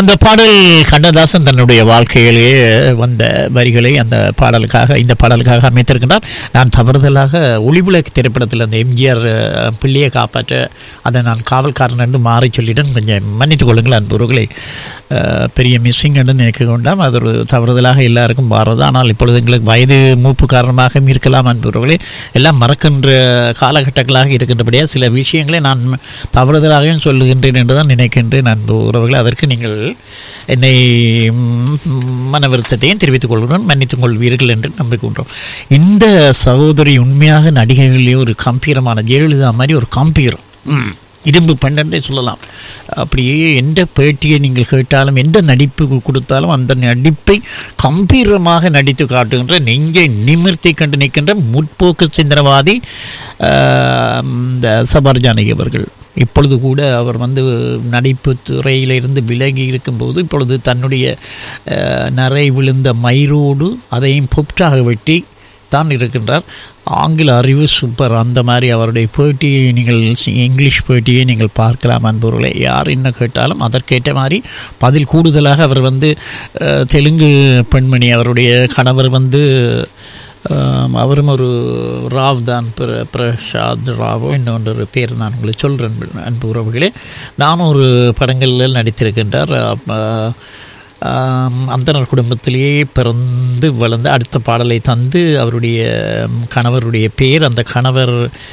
அந்த பாடல் கண்ணதாசன் தன்னுடைய வாழ்க்கையிலேயே வந்த வரிகளை அந்த பாடலுக்காக இந்த பாடலுக்காக அமைத்திருக்கின்றார் நான் தவறுதலாக ஒளிவிளக்கு திரைப்படத்தில் அந்த எம்ஜிஆர் அஹ், பிள்ளையை காப்பாற்ற அதை நான் காவல்காரன் என்று மாறி சொல்லிட்டேன் கொஞ்சம் மன்னித்துக் கொள்ளுங்கள் அன்புறவுகளை பெரிய மிஸ்ஸிங் என்று நினைக்க கொண்டாம் அது ஒரு தவறுதலாக எல்லாருக்கும் மாறுது ஆனால் இப்பொழுது எங்களுக்கு வயது மூப்பு காரணமாக இருக்கலாம் அன்புறவுகளே எல்லாம் மறக்கின்ற காலகட்டங்களாக இருக்கின்றபடியாக சில விஷயங்களை நான் தவறுதலாகவும் சொல்லுகின்றேன் என்று தான் நினைக்கின்றேன் அன்பு உறவுகளை அதற்கு நீங்கள் என்னை ம், மன வருத்தத்தையும் தெரிவித்துக் கொள்கிறோம் மன்னித்துக் கொள்வீர்கள் என்று நம்பிக்கொண்டோம் இந்த சகோதரி உண்மையாக நடிகைகளிலே ஒரு கம்பீரமான ஜெயலலிதா மாதிரி ஒரு கம்பீரம் ம், இரும்பு பன்னெண்டே சொல்லலாம் அப்படியே எந்த பேட்டியை நீங்கள் கேட்டாலும் எந்த நடிப்பு கு- கொடுத்தாலும் அந்த நடிப்பை கம்பீரமாக நடித்து காட்டுகின்ற நெஞ்சை நிமிர்த்தி கண்டு நிற்கின்ற முற்போக்கு சிந்தனவாதி ஆஹ், இந்த சபார் ஜானகி அவர்கள் இப்பொழுது கூட அவர் வந்து நடிப்பு துறையிலிருந்து விலகி இருக்கும்போது இப்பொழுது தன்னுடைய ஆஹ், நரை விழுந்த மயிரோடு அதையும் பொப்டாக வெட்டி தான் இருக்கின்றார் ஆங்கில அறிவு சூப்பர் அந்த மாதிரி அவருடைய பேட்டியை நீங்கள் சி- இங்கிலீஷ் பேட்டியை நீங்கள் பார்க்கலாம் அன்பவர்களே யார் என்ன கேட்டாலும் அதற்கேற்ற மாதிரி பதில் கூடுதலாக அவர் வந்து அஹ், தெலுங்கு பெண்மணி அவருடைய கணவர் வந்து ஆம், அவரும் ஒரு ராவ் தான் பிர பிரசாத் ராவோ இன்னொன்று ஒரு பேர் நான் உங்களுக்கு சொல்கிறேன் அன்பு உறவுகளே நானும் ஒரு படங்களில் நடித்திருக்கின்றார் அப்ப, ஆம், அந்தனர் குடும்பத்திலேயே பிறந்து வளர்ந்து அடுத்த பாடலை தந்து அவருடைய ம், கணவருடைய பேர் அந்த கணவர்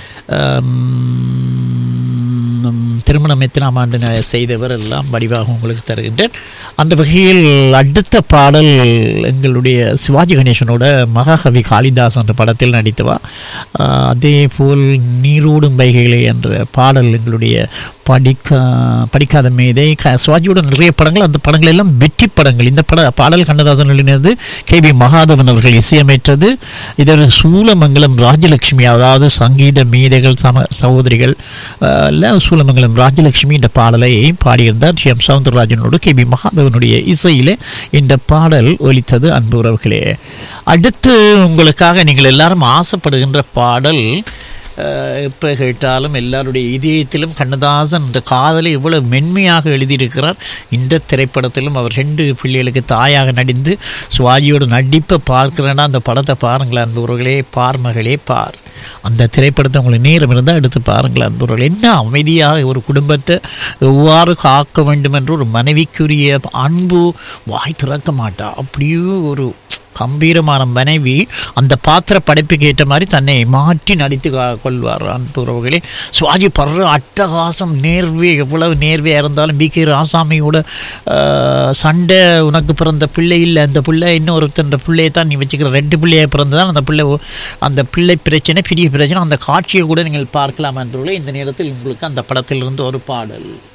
ஆம், திருமணம் எத்தனாம் ஆண்டு ந- செய்தவர் எல்லாம் வடிவாக உங்களுக்கு தருகின்றேன் அந்த வகையில் அடுத்த பாடல் எங்களுடைய சிவாஜி கணேசனோட மகாகவி காளிதாஸ் என்ற படத்தில் நடித்தவா ஆஹ், அதே போல் நீரோடும் வைகைகளே என்ற பாடல் எங்களுடைய படிக்க படிக்காத மேதை க சிவாஜியோட நிறைய படங்கள் அந்த படங்கள் எல்லாம் வெற்றி படங்கள் இந்த பட பாடல் கண்ணதாசன் எழுதினது கே பி மகாதவன் அவர்கள் இசையமைத்தது இதில் சூலமங்கலம் ராஜலட்சுமி அதாவது சங்கீத மேதைகள் சம சகோதரிகள் அஹ், எல்லாம் சூலமங்கலம் ராஜலட்சுமி இந்த பாடலை பாடியிருந்தார் ஜி எம் சவுந்தரராஜனோடு கே பி மகாதவனுடைய இசையிலே இந்த பாடல் ஒலித்தது அன்பு உறவுகளே அடுத்து உங்களுக்காக நீங்கள் எல்லாரும் ஆசைப்படுகின்ற பாடல் எப்போ கேட்டாலும் எல்லாருடைய இதயத்திலும் கண்ணதாசன் இந்த காதலை இவ்வளவு மென்மையாக எழுதியிருக்கிறார் இந்த திரைப்படத்திலும் அவர் ரெண்டு பிள்ளைகளுக்கு தாயாக நடிந்து சுவாஜியோட நடிப்பை பார்க்கிறேன்னா அந்த படத்தை பாருங்களேன் அன்புறவர்களே பார் மகளே பார் அந்த திரைப்படத்தை உங்களுக்கு நேரம் இருந்தால் எடுத்து பாருங்களேன் அன்புறவர்கள் என்ன அமைதியாக ஒரு குடும்பத்தை எவ்வாறு காக்க வேண்டும் என்று ஒரு மனைவிக்குரிய அன்பு வாய் திறக்க மாட்டா அப்படியே ஒரு கம்பீரமான மனைவி அந்த பாத்திர படைப்புக்கு ஏற்ற மாதிரி தன்னை மாற்றி நடித்து கா- கொள்வார் அன்பு உறவுகளே சுவாஜி படுற அட்டகாசம் நேர்வே எவ்வளவு நேர்வையாக இருந்தாலும் பி கே ராசாமியோட ஆஹ், சண்டை உனக்கு பிறந்த பிள்ளை இல்லை அந்த பிள்ளை இன்னொருத்தன்ற பிள்ளையை தான் நீ வச்சுக்கிற ரெண்டு பிள்ளையை பிறந்ததான் அந்த பிள்ளை ஒ- அந்த பிள்ளை பிரச்சனை பெரிய பிரச்சனை அந்த காட்சியை கூட நீங்கள் பார்க்கலாம் என்பவர்களே இந்த நேரத்தில் உங்களுக்கு அந்த படத்திலிருந்து ஒரு பாடல்